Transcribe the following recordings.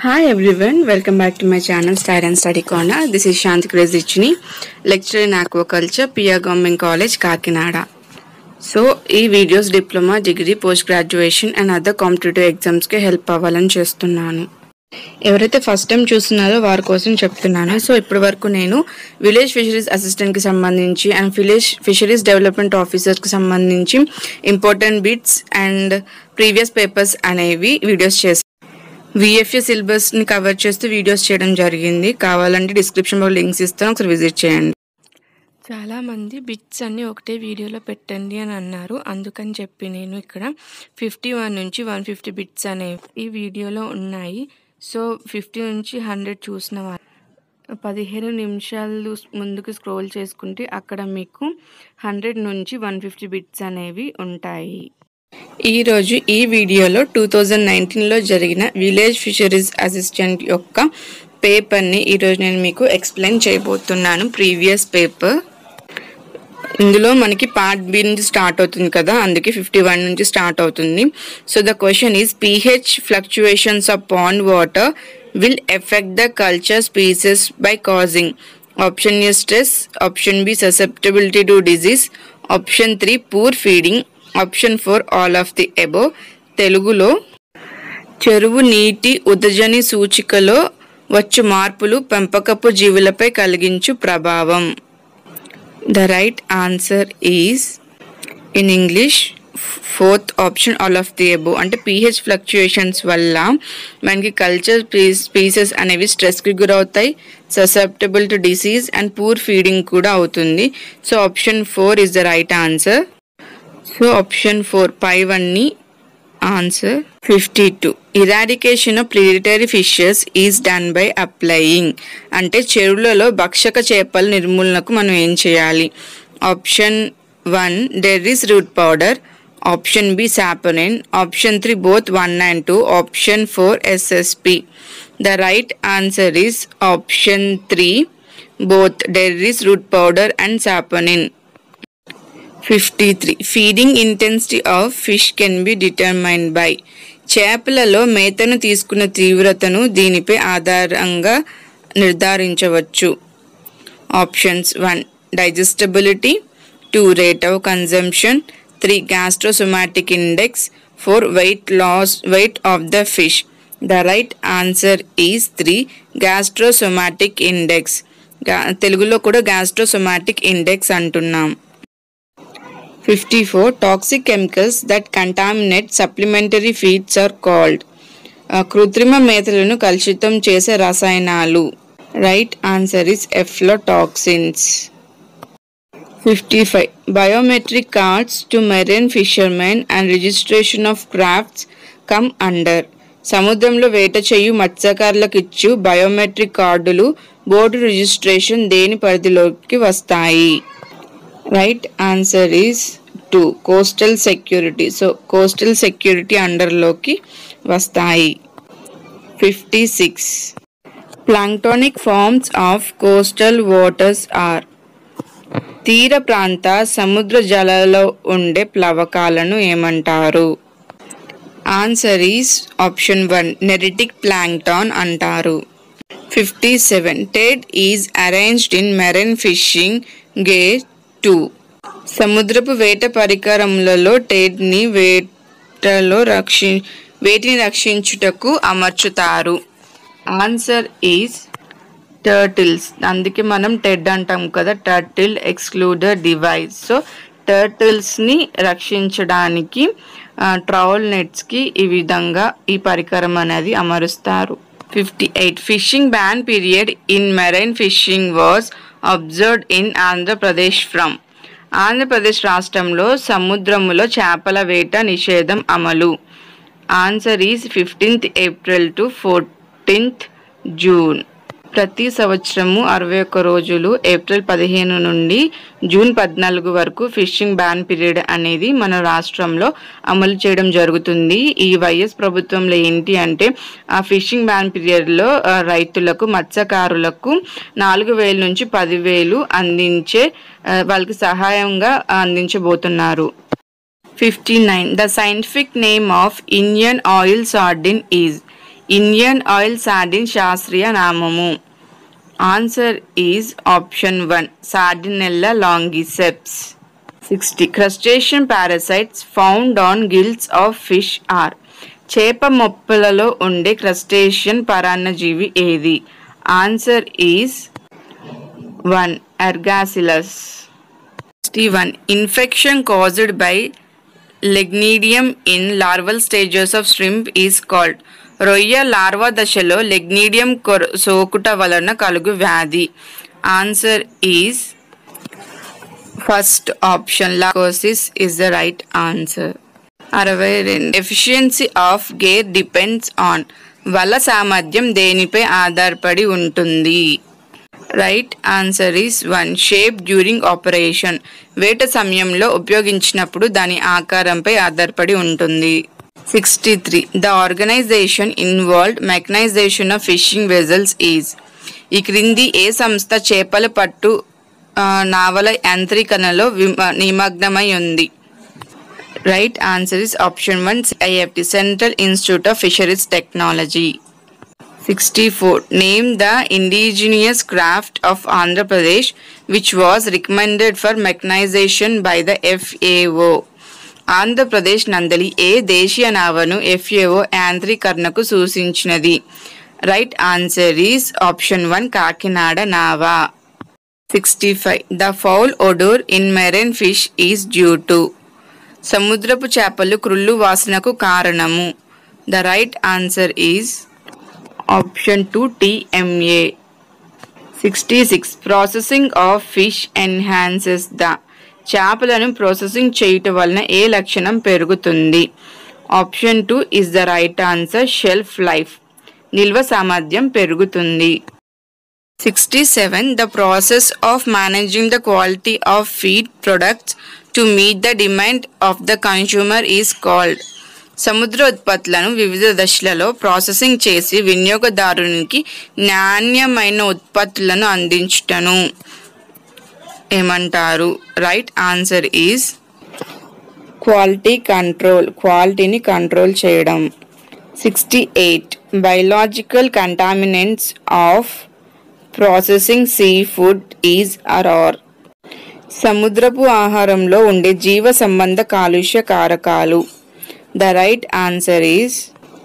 Hi everyone, welcome back to my channel Style and Study Corner. This is Shanti Krezichini, lecturer in aquaculture, Pia Government College, Kakinada. So ఈ videos diploma degree post graduation and other competitive ఎగ్జామ్స్కి help అవ్వాలని చేస్తున్నాను ఎవరైతే first time చూస్తున్నారో వారి కోసం చెప్తున్నాను so ఇప్పటి వరకు నేను విలేజ్ ఫిషరీస్ అసిస్టెంట్కి సంబంధించి అండ్ విలేజ్ ఫిషరీస్ డెవలప్మెంట్ ఆఫీసర్కి సంబంధించి important bits and previous papers అనేవి వీడియోస్ చేశాను విఎఫ్ఏ సిలబస్ని కవర్ చేస్తూ వీడియోస్ చేయడం జరిగింది కావాలంటే డిస్క్రిప్షన్లో లింక్స్ ఇస్తాను ఒకసారి విజిట్ చేయండి చాలామంది బిట్స్ అన్నీ ఒకటే వీడియోలో పెట్టండి అని అన్నారు అందుకని చెప్పి నేను ఇక్కడ ఫిఫ్టీ వన్ నుంచి వన్ ఫిఫ్టీ బిట్స్ అనేవి ఈ వీడియోలో ఉన్నాయి సో ఫిఫ్టీ నుంచి హండ్రెడ్ చూసిన వాళ్ళు పదిహేను నిమిషాలు ముందుకు స్క్రోల్ చేసుకుంటే అక్కడ మీకు హండ్రెడ్ నుంచి వన్ ఫిఫ్టీ బిట్స్ అనేవి ఉంటాయి ఈరోజు ఈ వీడియోలో టూ థౌజండ్ నైన్టీన్లో జరిగిన విలేజ్ ఫిషరీస్ అసిస్టెంట్ యొక్క పేపర్ని ఈరోజు నేను మీకు ఎక్స్ప్లెయిన్ చేయబోతున్నాను ప్రీవియస్ పేపర్ ఇందులో మనకి పార్ట్ బి నుంచి స్టార్ట్ అవుతుంది కదా అందుకే ఫిఫ్టీ వన్ నుంచి స్టార్ట్ అవుతుంది so the question is P H fluctuations of pond water will effect the culture species by causing option A stress option B susceptibility to disease option three poor feeding option four all of the above తెలుగులో చెరువు నీటి ఉదజని సూచికలో వచ్చు మార్పులు పెంపకపు జీవులపై కలిగించు ప్రభావం the right answer is in English fourth option all of the above అంటే P H fluctuations వల్ల మనకి కల్చర్ స్పీసెస్ అనేవి స్ట్రెస్కి గురవుతాయి susceptible to disease and poor feeding కూడా అవుతుంది so option four is the right answer so option four పైవన్నీ answer fifty two eradication of predatory fishes is done by applying అంటే చెరువులలో భక్షక చేపల నిర్మూలనకు మనం ఏం చేయాలి option one derris root powder option B saponin option three both one and two option four S S P the right answer is option three both derris root powder and saponin fifty three feeding intensity of fish can be determined by చేపలలో మేతను తీసుకున్న తీవ్రతను దీనిపై ఆధారంగా నిర్ధారించవచ్చు options one digestibility two rate of consumption three gastrosomatic index four weight loss weight of the fish the right answer is three gastrosomatic index తెలుగులో కూడా gastrosomatic index అంటున్నాం fifty four toxic chemicals that contaminate supplementary feeds are called కృత్రిమ మేతలను కలుషితం చేసే రసాయనాలు right answer is aflatoxins fifty five biometric cards to marine fishermen and registration of crafts come under సముద్రంలో వేట చేయు మత్స్యకారులకు ఇచ్చు బయోమెట్రిక్ కార్డులు బోర్డు రిజిస్ట్రేషన్ దేని పరిధిలోకి వస్తాయి right answer is two coastal security so coastal security అండర్లోకి వస్తాయి fifty six planktonic forms of coastal waters are తీర ప్రాంత సముద్ర జలాలలో ఉండే ప్లవకాలను ఏమంటారు answer is option one neritic plankton అంటారు fifty seven TED is arranged in marine fishing gate two సముద్రపు వేట పరికరములలో టేడ్ని వేటలో రక్షి వేటిని రక్షించుటకు అమర్చుతారు ఆన్సర్ ఈజ్ టర్టిల్స్ అందుకే మనం టెడ్ అంటాం కదా టర్టిల్ ఎక్స్క్లూడర్ డివైస్ సో టర్టిల్స్ని రక్షించడానికి ట్రౌల్ నెట్స్కి ఈ విధంగా ఈ పరికరం అనేది అమరుస్తారు fifty eight fishing ban period in marine fishing was observed in Andhra Pradesh from Andhra Pradesh రాష్ట్రంలో సముద్రములో చేపల వేట నిషేధం అమలు answer is fifteenth April to fourteenth June ప్రతి సంవత్సరము అరవై ఒక్క రోజులు ఏప్రిల్ పదిహేను నుండి జూన్ పద్నాలుగు వరకు ఫిషింగ్ బ్యాన్ పీరియడ్ అనేది మన రాష్ట్రంలో అమలు చేయడం జరుగుతుంది ఈ వైఎస్ ప్రభుత్వంలో ఏంటి అంటే ఆ ఫిషింగ్ బ్యాన్ పీరియడ్లో రైతులకు మత్స్యకారులకు నాలుగు వేల నుంచి పదివేలు అందించే వాళ్ళకి సహాయంగా అందించబోతున్నారు fifty nine the scientific name of Indian oil sardine is Indian oil sardine శాస్త్రీయ నామము answer is option one sardinella longiceps sixty crustacean parasites found on gills of fish are చేప మొప్పలలో ఉండే క్రస్టేషియన్ పరాన్నజీవి ఏది answer is one ergasilus sixty one infection caused by lagenidium in larval stages of shrimp is called రొయ్య లార్వా దశలో lagenidium కొర సోకుట వలన కలుగు వ్యాధి answer is first option lacosis is the right answer అరవై రెండు efficiency of gear depends on వల సామర్థ్యం దేనిపై ఆధారపడి ఉంటుంది right answer is one shape during operation వేట సమయంలో ఉపయోగించినప్పుడు దాని ఆకారంపై ఆధారపడి ఉంటుంది sixty three the organisation involved mechanisation of fishing vessels is ఈ క్రింది ఏ సంస్థ చేపల పట్టు ఆ, నావల యాంత్రీకరణలో విమ- నిమగ్నమై ఉంది right answer is option one I F T central institute of fisheries technology sixty four name the indigenous craft of Andhra Pradesh which was recommended for mechanisation by the F A O Andhra Pradesh నందలి ఏ దేశీయ నావను ఎఫ్ఏఓ యాంత్రీకరణకు సూచించినది right answer is option one Kakinada నావా sixty five the foul odour in marine fish is due to సముద్రపు చేపలు క్రుళ్ళు వాసనకు కారణము the right answer is option two T M A sixty six processing of fish enhances the చేపలను processing చేయటం వలన ఏ లక్షణం పెరుగుతుంది option two is the right answer shelf life నిల్వ సామర్థ్యం పెరుగుతుంది sixty seven the process of managing the quality of feed products to meet the demand of the consumer is called సముద్ర ఉత్పత్తులను వివిధ దశలలో ప్రాసెసింగ్ చేసి వినియోగదారునికి నాణ్యమైన ఉత్పత్తులను అందించుటను ఏమంటారు right answer is quality control క్వాలిటీని కంట్రోల్ చేయడం sixty eight biological contaminants of processing sea food is are are సముద్రపు ఆహారంలో ఉండే జీవ సంబంధ కాలుష్య కారకాలు the right answer is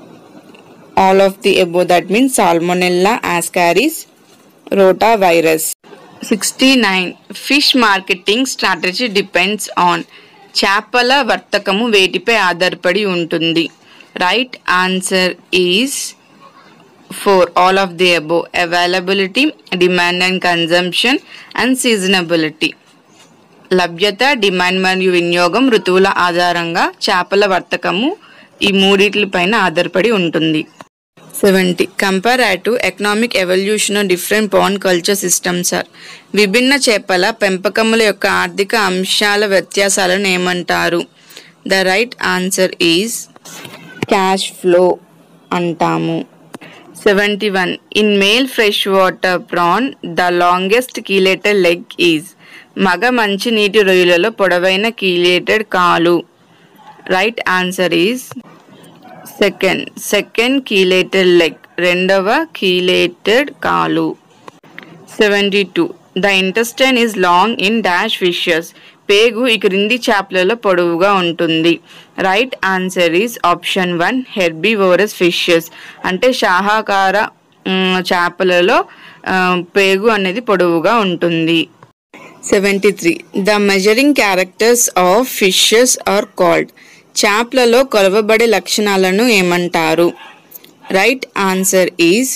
all of the above that means salmonella ascaris rota virus sixty nine fish marketing strategy depends on చేపల వర్తకము వేటిపై ఆధారపడి ఉంటుంది right answer is four all of the above availability demand and consumption and సీజనబిలిటీ లభ్యత demand మరియు వినియోగం ఋతువుల ఆధారంగా చేపల వర్తకము ఈ మూడిట్లపైన ఆధారపడి ఉంటుంది seventy comparative economic evolution different pond culture systems are విభిన్న చేపల పెంపకముల యొక్క ఆర్థిక అంశాల వ్యత్యాసాలను ఏమంటారు the right answer is cash flow అంటాము seventy one in male fresh water prawn the longest chelated leg is మగ మంచి నీటి రొయ్యలలో పొడవైన కీలేటెడ్ కాలు right answer is second second chelated leg రెండవ కీలేటెడ్ కాలు seventy two the intestine is long in dash fishes పేగు ఈ క్రింది చేపలలో పొడవుగా ఉంటుంది right answer is option one herbivorous fishes అంటే శాహాకార మ్, చేపలలో ఆ, పేగు అనేది పొడవుగా ఉంటుంది seventy three the measuring characters of fishes are called చేపలలో కొలవబడే లక్షణాలను ఏమంటారు right answer is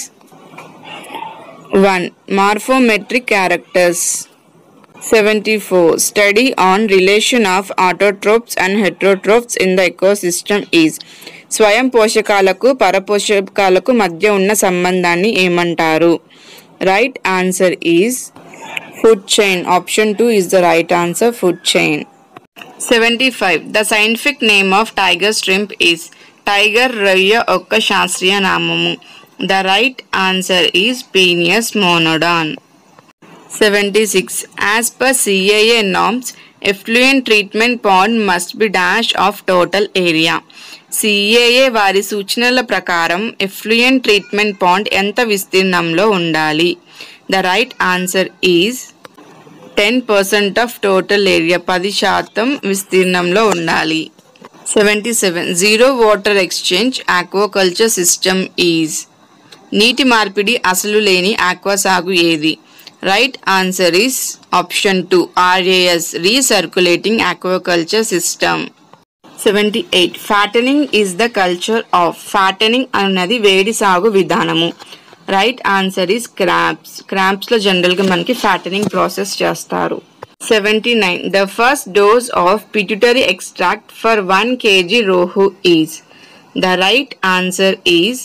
one morphometric characters seventy four study on relation of autotrophs and heterotrophs in the ecosystem is స్వయం పోషకాలకు పరపోషకాలకు మధ్య ఉన్న సంబంధాన్ని ఏమంటారు right answer is food chain option two is the right answer food chain seventy five the scientific name of tiger shrimp is tiger రొయ్య యొక్క శాస్త్రీయ నామము the right answer is penaeus monodon seventy six as per C A A norms effluent treatment pond must be dash of total area C A A వారి సూచనల ప్రకారం effluent treatment pond ఎంత విస్తీర్ణంలో ఉండాలి the right answer is ten percent of total area పది శాతం విస్తీర్ణంలో ఉండాలి seventy seven zero water exchange aquaculture system is నీటి మార్పిడి అసలు లేని ఆక్వా సాగు ఏది right answer is option two RAS recirculating aquaculture system seventy eight fattening is the culture of fattening అన్నది వేడి సాగు విధానము రైట్ ఆన్సర్ ఈస్ క్రాప్స్ క్రాప్స్లో జనరల్గా మనకి ఫ్యాటనింగ్ ప్రాసెస్ చేస్తారు seventy nine the first dose of pituitary extract for one KG rohu is the right answer is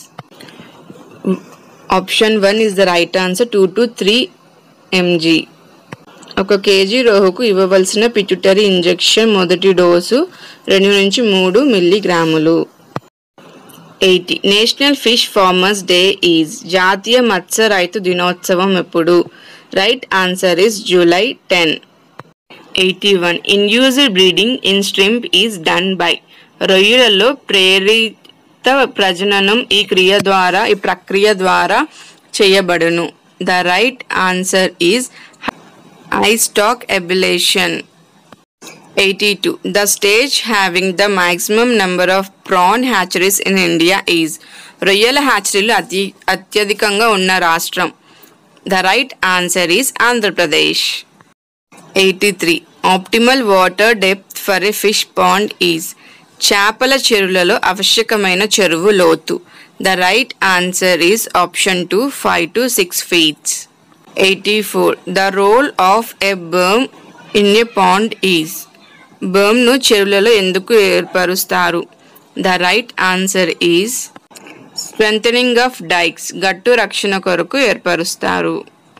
option one is the right answer two to three MG ఒక KG రోహుకు ఇవ్వవలసిన pituitary injection మొదటి dose రెండు నుంచి మూడు మిల్లీగ్రాములు eighty national fish farmers day is జాతీయ మత్స్య రైతు దినోత్సవం ఎప్పుడు right answer is July ten eighty one induced breeding in shrimp is done by రొయ్యలలో ప్రేరిత ప్రజననం ఈ క్రియ ద్వారా ఈ ప్రక్రియ ద్వారా చేయబడును the right answer is eyestalk ablation 82. The stage having the maximum number of prawn hatcheries in India is రొయ్యల హ్యాచరీలు అతి అత్యధికంగా ఉన్న రాష్ట్రం the right answer is Andhra Pradesh eighty three optimal water depth for a fish pond is చేపల చెరువులలో ఆవశ్యకమైన చెరువు లోతు the right answer is option two five to six feets eighty four the role of a berm in a pond is బర్మ్ను చెరువులలో ఎందుకు ఏర్పరుస్తారు the right answer is strengthening of dykes గట్టు రక్షణ కొరకు ఏర్పరుస్తారు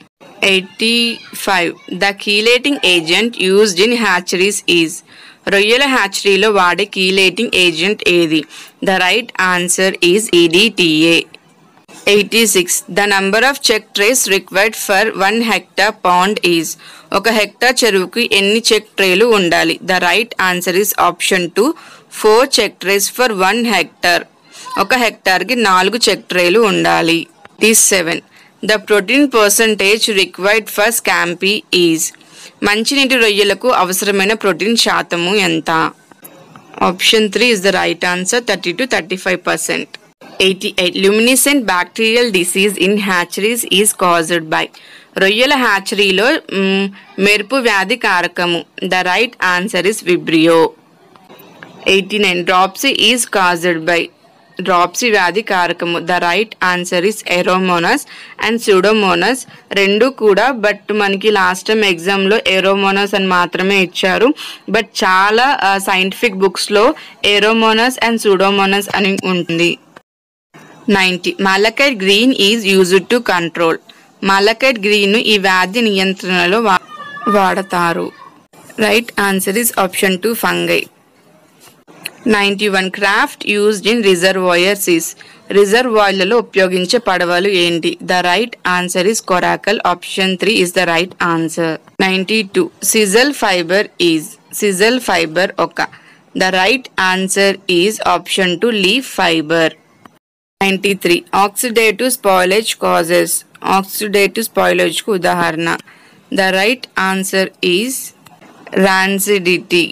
eighty five the chelating agent used in hatcheries is రొయ్యల హ్యాచరీలో వాడే కీలేటింగ్ ఏజెంట్ ఏది the right answer is EDTA eighty six the number of check trays required for one hectare pond is ఒక hectare చెరువుకి ఎన్ని చెక్ ట్రేలు ఉండాలి the right answer is option two four check trays for one hectare ఒక హెక్టార్కి నాలుగు check ట్రేలు ఉండాలి T seven the protein percentage required for scampi is మంచినీటి రొయ్యలకు అవసరమైన ప్రోటీన్ శాతము ఎంత option three is the right answer thirty to thirty five percent eighty eight luminescent bacterial disease in hatcheries is caused by రొయ్యల హ్యాచరీలో మ్, మెరుపు వ్యాధి కారకము the right answer is Vibrio eighty nine dropsy is caused by dropsy వ్యాధి కారకము the right answer is Aeromonas and Pseudomonas రెండు కూడా బట్ మనకి లాస్ట్ టైం ఎగ్జామ్లో ఎరోమోనస్ అని మాత్రమే ఇచ్చారు బట్ చాలా సైంటిఫిక్ బుక్స్లో ఎరోమోనస్ అండ్ సూడోమోనస్ అని ఉంటుంది ninety malachite green is used to control malachite green ఈ వ్యాధి నియంత్రణలో వా- వాడతారు right answer is option two fungi ninety one craft used in reservoirs is రిజర్వాయర్లలో ఉపయోగించే పడవలు ఏంటి the right answer is coracle option three is the right answer ninety two sisal fibre is sisal fibre ఒక the right answer is option two leaf fibre ninety three oxidative spoilage causes oxidative స్పాయిలేజ్కు ఉదాహరణ the right answer is rancidity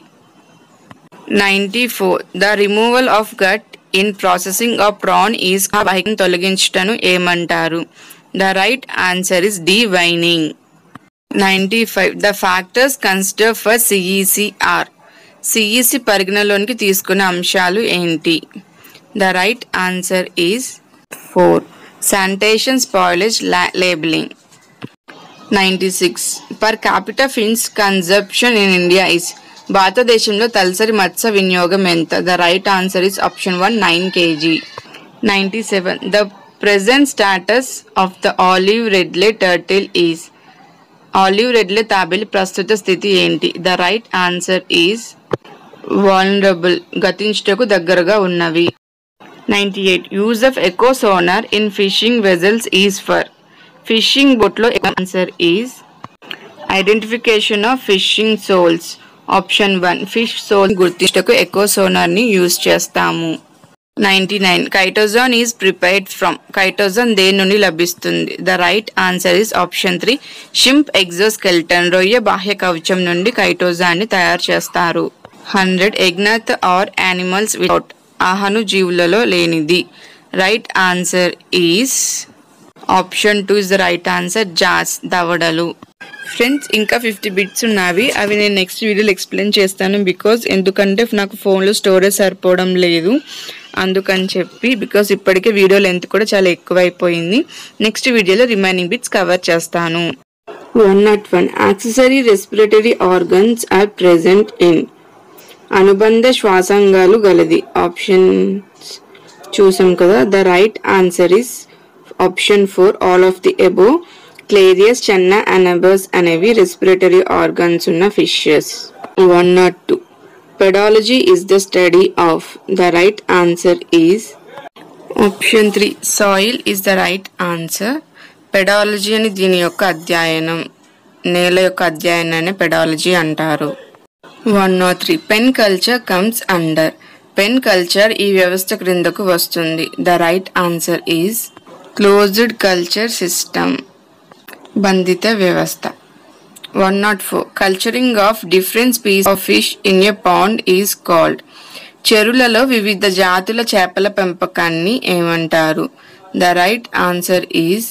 ninety four the removal of gut in processing of prawn is biking తొలగించటను ఏమంటారు the right answer is deveining ninety five the factors consider for CECR CEC పరిగణలోనికి తీసుకునే అంశాలు ఏంటి the right answer is four sanitation spoilage labelling ninety six per capital fins consumption in India is భారతదేశంలో తలసరి మత్స్య వినియోగం ఎంత the right answer is option one nine KG ninety seven the present status of the olive ridley turtle is olive ridley తాబేలి ప్రస్తుత స్థితి ఏంటి the right answer is vulnerable గతించుటకు దగ్గరగా ఉన్నవి ninety eight use of echo sonar in fishing vessels is for fishing బోట్లో answer is identification of fishing shoals option one fish shoal గుర్తించటకు echo సోనార్ని యూజ్ చేస్తాము ninety nine chitosan is prepared from chitosan దేని నుండి లభిస్తుంది the right answer is option three shrimp exoskeleton రొయ్య బాహ్య కవచం నుండి కైటోజాన్ని తయారు చేస్తారు hundred Agnatha are animals without ఆహను జీవులలో లేనిది right answer is option two is the right answer jaws దవడలు ఫ్రెండ్స్ ఇంకా ఫిఫ్టీ బిట్స్ ఉన్నవి అవి నేను నెక్స్ట్ వీడియోలో ఎక్స్ప్లెయిన్ చేస్తాను బికాజ్ ఎందుకంటే నాకు ఫోన్లో స్టోరేజ్ సరిపోవడం లేదు అందుకని చెప్పి బికాజ్ ఇప్పటికే వీడియో లెంత్ కూడా చాలా ఎక్కువైపోయింది నెక్స్ట్ వీడియోలో రిమైనింగ్ బిట్స్ కవర్ చేస్తాను one not one accessory respiratory organs are present in అనుబంధ శ్వాసాంగాలు గలది ఆప్షన్స్ చూసాం కదా the right answer is option four all of the above Clarias Channa Anabas అనేవి రెస్పిరేటరీ ఆర్గన్స్ ఉన్న fishes one not two pedology is the study of the right answer is option three soil is the right answer pedology అని దీని యొక్క అధ్యయనం నేల యొక్క అధ్యయనాన్ని pedology అంటారు one not three pen culture comes under pen culture ఈ వ్యవస్థ క్రిందకు వస్తుంది the right answer is closed culture system బంధిత వ్యవస్థ one not four culturing of different species of fish in a pond is called చెరువులలో వివిధ జాతుల చేపల పెంపకాన్ని ఏమంటారు the right answer is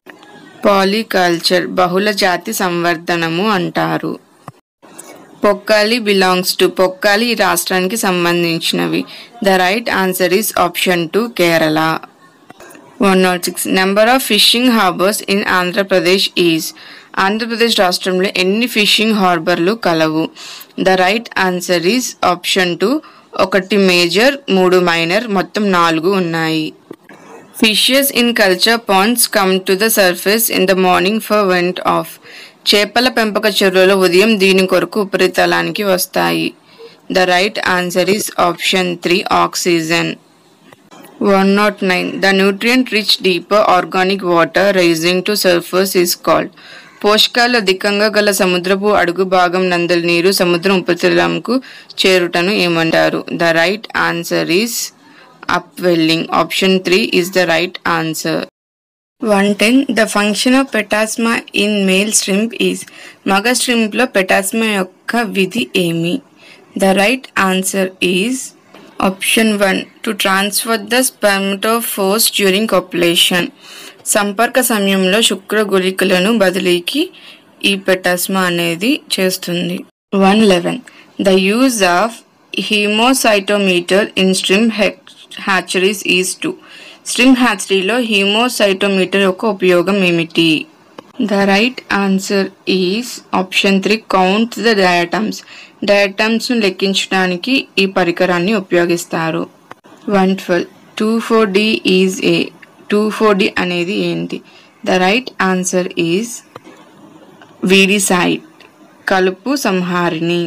polyculture బహుళ జాతి సంవర్ధనము అంటారు పొక్కాలి బిలాంగ్స్ టు పొక్కాలి ఈ రాష్ట్రానికి సంబంధించినవి the right answer is option two Kerala one not six number of fishing harbours in Andhra Pradesh is Andhra Pradesh రాష్ట్రంలో ఎన్ని ఫిషింగ్ హార్బర్లు కలవు the right answer is option two ఒకటి మేజర్ మూడు మైనర్ మొత్తం నాలుగు ఉన్నాయి fishes in culture ponds come to the surface in the morning for want of చేపల పెంపక చెరువులో ఉదయం దీని కొరకు ఉపరితలానికి వస్తాయి the right answer is option three oxygen one not nine the nutrient rich deeper organic water rising to surface is called పోషకాలు అధికంగా గల సముద్రపు అడుగు భాగం నందల నీరు సముద్రం ఉపరితలంకు చేరుటను ఏమంటారు the right answer is upwelling option three is the right answer one ten the function of petasma in male shrimp is మగ స్ట్రింప్లో పెటాస్మా యొక్క విధి ఏమి the right answer is option one to transfer the spermatophores during copulation సంపర్క సమయంలో శుక్ర గుళికలను బదిలీకి ఈ పెటాస్మా అనేది చేస్తుంది one eleven the use of haemocytometer in shrimp hatcheries is to shrimp హ్యాచరీలో హీమోసైటోమీటర్ యొక్క ఉపయోగం ఏమిటి the right answer is option three count the diatoms డయాటమ్స్ను లెక్కించడానికి ఈ పరికరాన్ని ఉపయోగిస్తారు one twelve two four D is ఏ టూ ఫోర్ డి అనేది ఏంటి the right answer is weedicide కలుపు సంహారిణి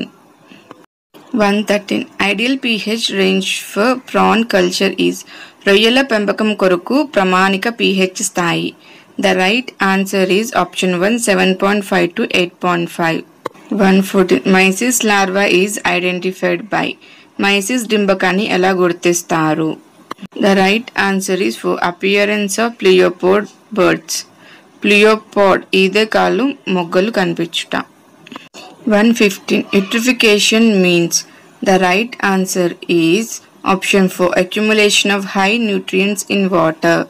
one thirteen ideal pH range for prawn culture is రొయ్యల పెంపకం కొరకు ప్రామాణిక పీహెచ్ స్థాయి the right answer is option one seven point five to eight point five one fourteen mysis larva is identified by mysis డింబకాన్ని ఎలా గుర్తిస్తారు the right answer is for appearance of pleopod birds pleopod ఈదే కాళ్ళు మొగ్గలు కనిపించుట one fifteen eutrophication means the right answer is option four accumulation of high nutrients in water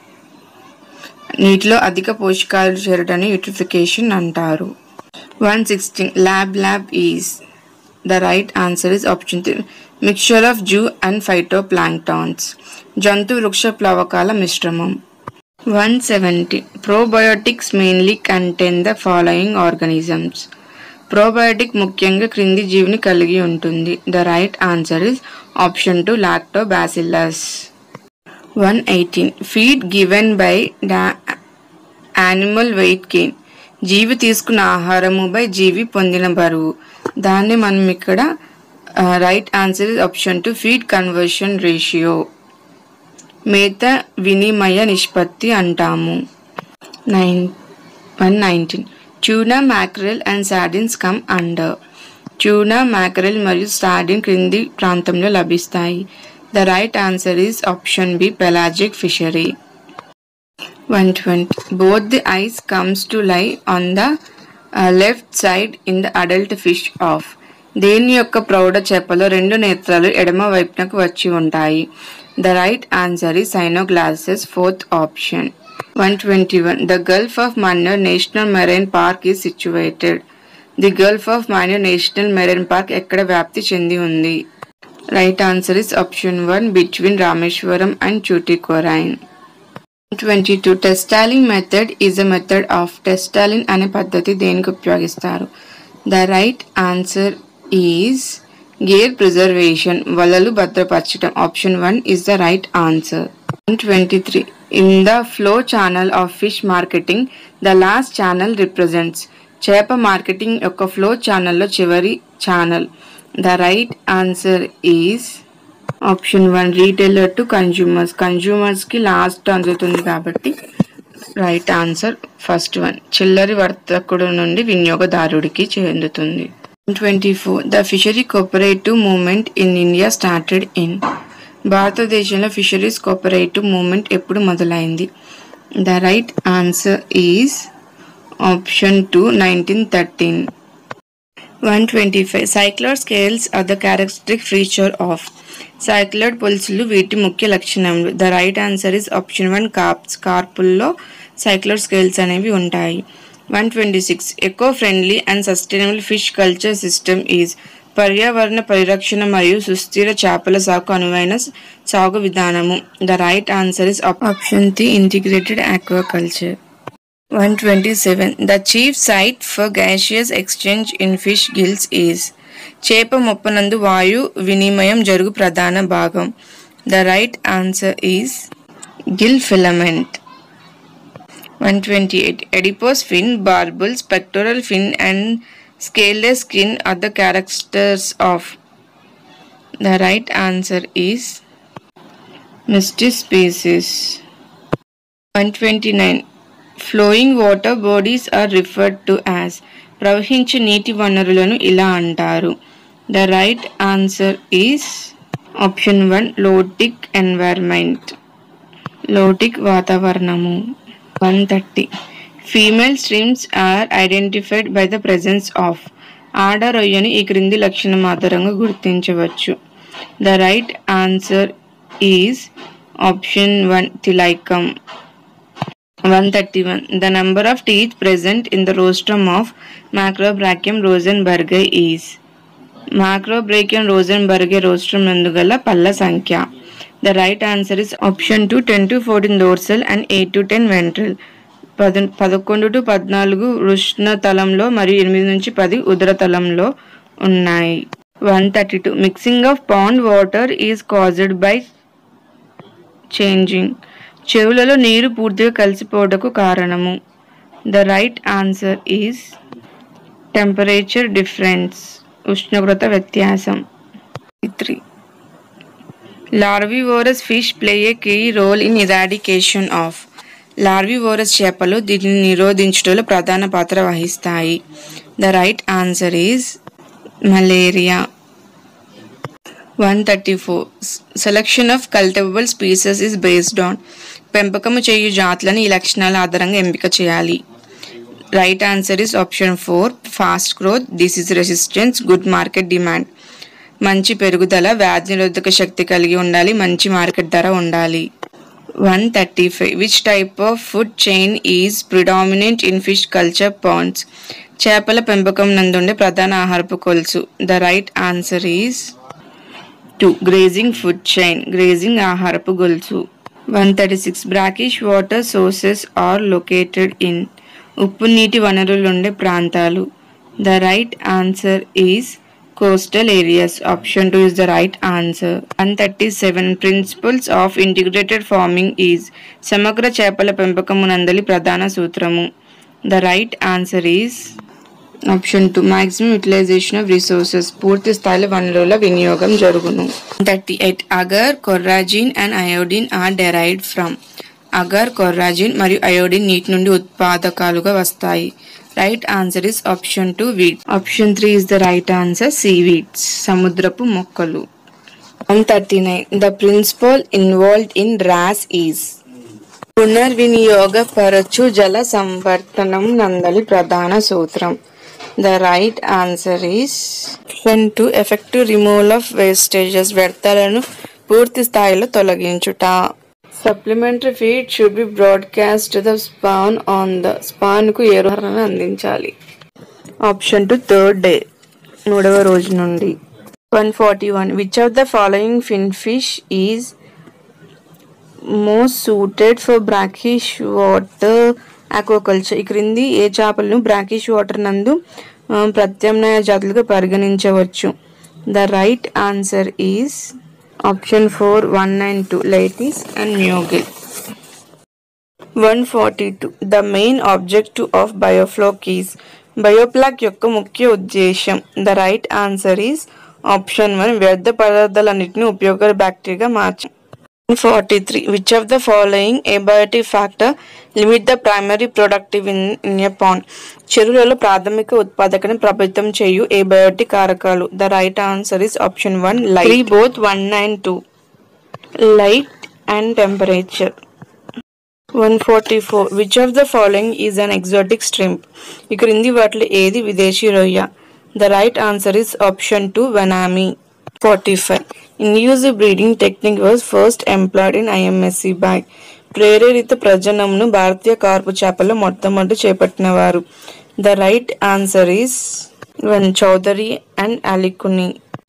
నీటిలో అధిక పోషకాలు చేరడాన్ని యూట్రిఫికేషన్ అంటారు one sixteen lab lab is the right answer is option three mixture of zoo and phyto planktons జంతు వృక్ష ప్లవకాల మిశ్రమం one seventy probiotics mainly contain the following organisms probiotic ముఖ్యంగా క్రింది జీవిని కలిగి ఉంటుంది the right answer is option two Lactobacillus one eighteen feed given by the animal weight gain జీవి తీసుకున్న ఆహారము బై జీవి పొందిన బరువు దాన్ని మనం ఇక్కడ right answer is option two feed conversion ratio మేత వినిమయ నిష్పత్తి అంటాము nine one nineteen tuna mackerel and sardines come under tuna mackerel మరియు సార్డిన్ క్రింది ప్రాంతంలో లభిస్తాయి The right answer is option B, pelagic fishery. 120. Both the eyes comes to lie on the uh, left side in the adult fish of. దేని యొక్క ప్రౌఢ చేపలో రెండు నేత్రాలు ఎడమ వైపునకు వచ్చి ఉంటాయి ద రైట్ ఆన్సర్ ఈ Cynoglossus fourth option one twenty one the Gulf of Mannar national marine park is situated the Gulf of Mannar national marine park ఎక్కడ వ్యాప్తి చెంది ఉంది right answer is option one between Rameswaram and Tuticorin twenty two టెస్టాలింగ్ method is a method of టెస్టాలిన్ అనే పద్ధతి దేనికి ఉపయోగిస్తారు the right answer is gear preservation వలలు భద్రపరచడం option one is the right answer twenty three in the flow channel of fish marketing the last channel represents చేప marketing యొక్క flow ఛానల్లో చివరి channel the right answer is option one retailer to consumers కన్జ్యూమర్స్కి last అందుతుంది కాబట్టి right answer first one చిల్లరి వర్తకుడు నుండి వినియోగదారుడికి చెందుతుంది twenty four the fishery cooperative movement in India started in భారతదేశంలో ఫిషరీస్ కోఆపరేటివ్ మూవ్మెంట్ ఎప్పుడు మొదలైంది the right answer is option two nineteen thirteen 125 cycloid scales are the characteristic feature of cycloid పులుసులు వీటి ముఖ్య లక్షణములు the right answer is option one carps కార్పుల్లో cycloid scales అనేవి ఉంటాయి one twenty six eco friendly and sustainable fish culture system is పర్యావరణ పరిరక్షణ మరియు సుస్థిర చేపల సాగు అనువైన సాగు విధానము the right answer is option the integrated aquaculture 127. The chief site for gaseous exchange in fish gills is చేప మొప్పనందు వాయు వినిమయం జరుగు ప్రధాన భాగం the right answer is gill filament one twenty eight adipose fin barbel pectoral fin and scaleless skin are the characters of the right answer is Mystus species one twenty nine flowing water bodies are referred to as ప్రవహించే నీటి వనరులను ఇలా అంటారు the right answer is option one lotic environment lotic వాతావరణము one thirty female streams are identified by the presence of ఆడ రొయ్యను ఈ క్రింది లక్షణం ఆధారంగా గుర్తించవచ్చు the right answer is option one తిలైకం 131. The number of teeth present in the rostrum of Macrobrachium rosenbergi is Macrobrachium rosenbergi rostrum నందుగల పళ్ళ సంఖ్య the right answer is option two ten to fourteen dorsal and eight to ten ventral పద పదకొండు to పద్నాలుగు వృష్ణ తలంలో మరియు ఎనిమిది నుంచి పది ఉదర తలంలో ఉన్నాయి one thirty two mixing of pond water is caused by changing చెవులలో నీరు పూర్తిగా కలిసిపోవటకు కారణము the right answer is temperature difference ఉష్ణోగ్రత వ్యత్యాసం three larvivorous fish play a key role in eradication of larvivorous చేపలు దీనిని నిరోధించడంలో ప్రధాన పాత్ర వహిస్తాయి the right answer is malaria one thirty four selection of cultivable species is based on పెంపకము చేయు జాతులను ఈ లక్షణాల ఆధారంగా ఎంపిక చేయాలి right answer is option four fast growth disease resistance good market demand మంచి పెరుగుదల వ్యాధి నిరోధక శక్తి కలిగి ఉండాలి మంచి మార్కెట్ ధర ఉండాలి one thirty five which type of food chain is predominant in fish culture ponds చేపల పెంపకం నందుండే ప్రధాన ఆహారపు కొలుసు the right answer is two grazing food chain grazing ఆహారపు గొలుసు one thirty six brackish water sources are located in ఉప్పు నీటి వనరులు ఉండే ప్రాంతాలు the right answer is coastal areas option two is the right answer one thirty seven principles of integrated farming is సమగ్ర చేపల పెంపకమునందలి ప్రధాన సూత్రము the right answer is option two maximum utilization of resources పూర్తి స్థాయిలో వనరుల వినియోగం జరుగును thirty eight agar carrageenan and iodine are derived from agar carrageenan మరియు అయోడిన్ నీటి నుండి ఉత్పాదకాలుగా వస్తాయి right answer is option two weed option three is the right answer seaweeds సముద్రపు మొక్కలు one thirty nine the principle involved in RAS is పునర్వినియోగపరచు జల సంవర్ధనం నందలి ప్రధాన సూత్రం the right answer is option two effective removal of wastages వ్యర్థాలను పూర్తి స్థాయిలో తొలగించుట supplementary feed should be broadcast the spawn on the స్పాన్కు ఏరుహరణ అందించాలి ఆప్షన్ టు థర్డ్ డే మూడవ రోజు నుండి one forty one which of the following fin fish is most suited for brackish water aquaculture ఈ క్రింది ఏ చేపలను బ్రాకిష్ వాటర్ నందు ఆ, ప్రత్యామ్నాయ జాతులుగా పరిగణించవచ్చు the right answer is option four one nine two Lates and Mugil one forty two the main objective of biofloc is biofloc యొక్క ముఖ్య ఉద్దేశం the right answer is option one వ్యర్థ పదార్థాలన్నింటినీ ఉపయోగకర బ్యాక్టీరియా మార్చ forty three which of the following abiotic factor limit the primary productive in in a pond చెరువులలో ప్రాథమిక ఉత్పాదకను ప్రభావితం చేయు ఏబయోటిక్ కారకాలు the right answer is option one light both one nine two light and temperature one forty four which of the following is an exotic shrimp ఈ క్రింది వాటిలో ఏది విదేశీ రొయ్య the right answer is option two vannamei forty five induced breeding technique was first employed in IMSC by ప్రేరేరిత ప్రజనంను భారతీయ carp చేపల్లో మొట్టమొదటి చేపట్టినవారు the right answer is one Chaudhuri and Alikunhi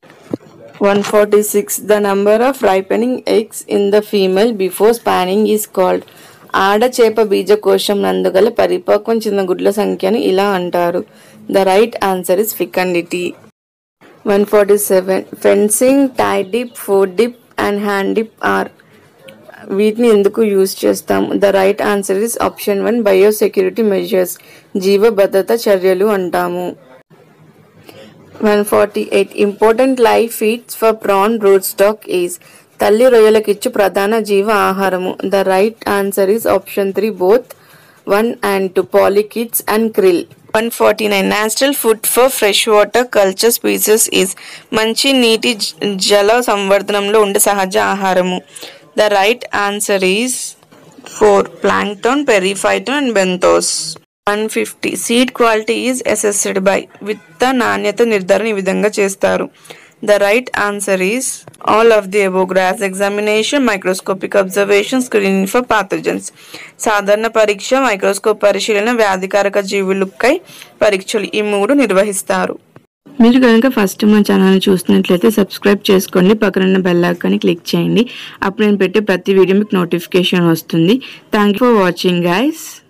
146 the number of ripening eggs in the female before spanning is called ఆడ చేప బీజకోశం నందుగల పరిపక్వం చెందిన గుడ్ల సంఖ్యను ఇలా అంటారు the right answer is fecundity one forty seven fencing tyre dip foot dip and hand dip are వీటిని ఎందుకు యూజ్ చేస్తాం the right answer is option one biosecurity measures జీవ భద్రత చర్యలు అంటాము one forty eight important life feeds for prawn brood stock is తల్లి రొయ్యలకిచ్చు ప్రధాన జీవ ఆహారము the right answer is option three both one and two polychaetes and krill one forty nine natural food for fresh water culture species is మంచి నీటి జ- జల సంవర్ధనంలో ఉండే సహజ ఆహారము the right answer is four plankton periphyton and benthos one fifty seed quality is assessed by విత్త నాణ్యత నిర్ధారణ ఈ విధంగా చేస్తారు the right answer is all of the above gross examination microscopic observation screening for pathogens సాధారణ పరీక్ష microscope పరిశీలన వ్యాధికారక జీవులకై పరీక్షలు ఈ మూడు నిర్వహిస్తారు మీరు కనుక ఫస్ట్ మా ఛానల్ చూస్తున్నట్లయితే సబ్స్క్రైబ్ చేసుకోండి పక్కనున్న బెల్ ఐకాన్ని క్లిక్ చేయండి అప్పుడు నేను పెట్టే ప్రతి వీడియో మీకు నోటిఫికేషన్ వస్తుంది thank you for watching guys